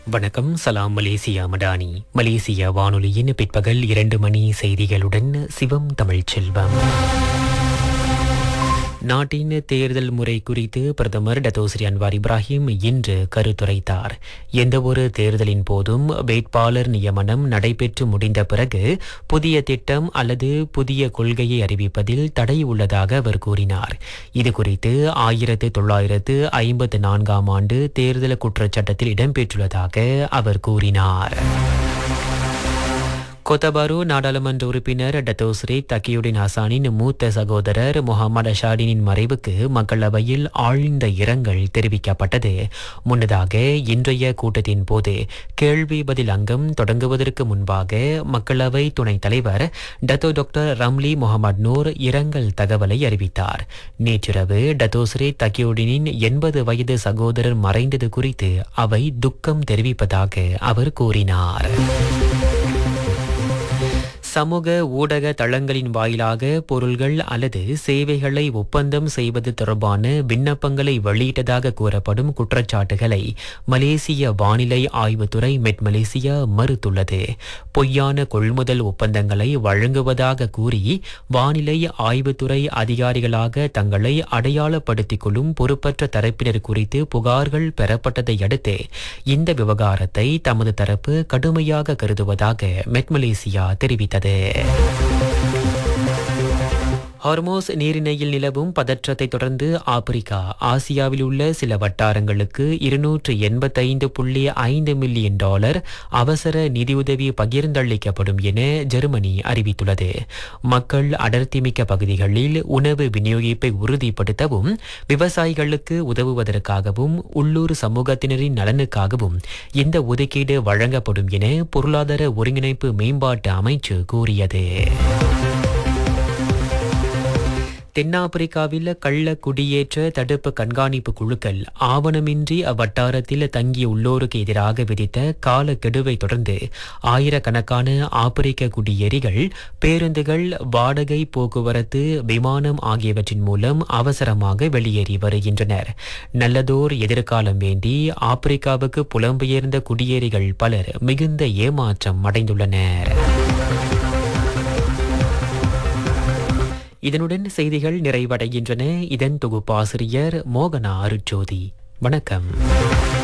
வணக்கம் சலாம் மலேசியா மடானி மலேசிய வானொலியின் பிற்பகல் இரண்டு மணி செய்திகளுடன் சிவம் தமிழ்ச் செல்வம் நாட்டின் தேர்தல் முறை குறித்து பிரதமர் டத்தோஸ்ரீ அன்வார் இப்ராஹிம் இன்று கருத்துரைத்தார் எந்தவொரு தேர்தலின் போதும் வேட்பாளர் நியமனம் நடைபெற்று முடிந்த பிறகு புதிய திட்டம் அல்லது புதிய கொள்கையை அறிவிப்பதில் தடை உள்ளதாக அவர் கூறினார் இதுகுறித்து ஆயிரத்து தொள்ளாயிரத்து ஐம்பத்து நான்காம் ஆண்டு தேர்தல் குற்றச்சட்டத்தில் இடம்பெற்றுள்ளதாக அவர் கூறினார் கொத்தபாரு நாடாளுமன்ற உறுப்பினர் டத்தோஸ்ரீ தக்கியுடின் ஹசானின் மூத்த சகோதரர் முகமது அஷாடினின் மறைவுக்கு மக்களவையில் ஆழ்ந்த இரங்கல் தெரிவிக்கப்பட்டது முன்னதாக இன்றைய கூட்டத்தின் போது கேள்வி பதில் அங்கம் தொடங்குவதற்கு முன்பாக மக்களவை துணைத் தலைவர் Dato doctor Ramli Mohamed Noor இரங்கல் தகவலை அறிவித்தார் நேற்றிரவு டத்தோஸ்ரீ தக்கியுடினின் எண்பது வயது சகோதரர் மறைந்தது குறித்து அவை துக்கம் தெரிவிப்பதாக அவர் கூறினார் சமூக ஊடக தளங்களின் வாயிலாக பொருள்கள் அல்லது சேவைகளை ஒப்பந்தம் செய்வது தொடர்பான விண்ணப்பங்களை வெளியிட்டதாக கூறப்படும் குற்றச்சாட்டுகளை மலேசிய வானிலை ஆய்வுத்துறை மெட் மலேசியா மறுத்துள்ளது பொய்யான கொள்முதல் ஒப்பந்தங்களை வழங்குவதாக கூறி வானிலை ஆய்வுத்துறை அதிகாரிகளாக தங்களை அடையாளப்படுத்திக் கொள்ளும் பொறுப்பற்ற தரப்பினர் குறித்து புகார்கள் பெறப்பட்டதை அடுத்து இந்த விவகாரத்தை தமது தரப்பு கடுமையாக கருதுவதாக மெட் மலேசியா தெரிவித்தது ஹார்மோஸ் நீரிணையில் நிலவும் பதற்றத்தை தொடர்ந்து ஆப்பிரிக்கா ஆசியாவில் உள்ள சில வட்டாரங்களுக்கு இருநூற்று எண்பத்தைந்து புள்ளி ஐந்து மில்லியன் டாலர் அவசர நிதியுதவி பகிர்ந்தளிக்கப்படும் என ஜெர்மனி அறிவித்துள்ளது மக்கள் அடர்த்திமிக்க பகுதிகளில் உணவு விநியோகிப்பை உறுதிப்படுத்தவும் விவசாயிகளுக்கு உதவுவதற்காகவும் உள்ளூர் சமூகத்தினரின் நலனுக்காகவும் இந்த ஒதுக்கீடு வழங்கப்படும் என பொருளாதார ஒருங்கிணைப்பு மேம்பாட்டு அமைச்சு கூறியது தென்னாப்பிரிக்காவில் கள்ள குடியேற்ற தடுப்பு கண்காணிப்பு குழுக்கள் ஆவணமின்றி அவ்வட்டாரத்தில் தங்கிய உள்ளோருக்கு எதிராக விதித்த காலக்கெடுவை தொடர்ந்து ஆயிரக்கணக்கான ஆப்பிரிக்க குடியேறிகள் பேருந்துகள் வாடகை போக்குவரத்து விமானம் ஆகியவற்றின் மூலம் அவசரமாக வெளியேறி வருகின்றனர் நல்லதோர் எதிர்காலம் வேண்டி ஆப்பிரிக்காவுக்கு புலம்பெயர்ந்த குடியேறிகள் பலர் மிகுந்த ஏமாற்றம் அடைந்துள்ளனர் இதனுடன் செய்திகள் நிறைவடைகின்றன இதன் தொகுப்பாசிரியர் மோகனா அருட்ஜோதி வணக்கம்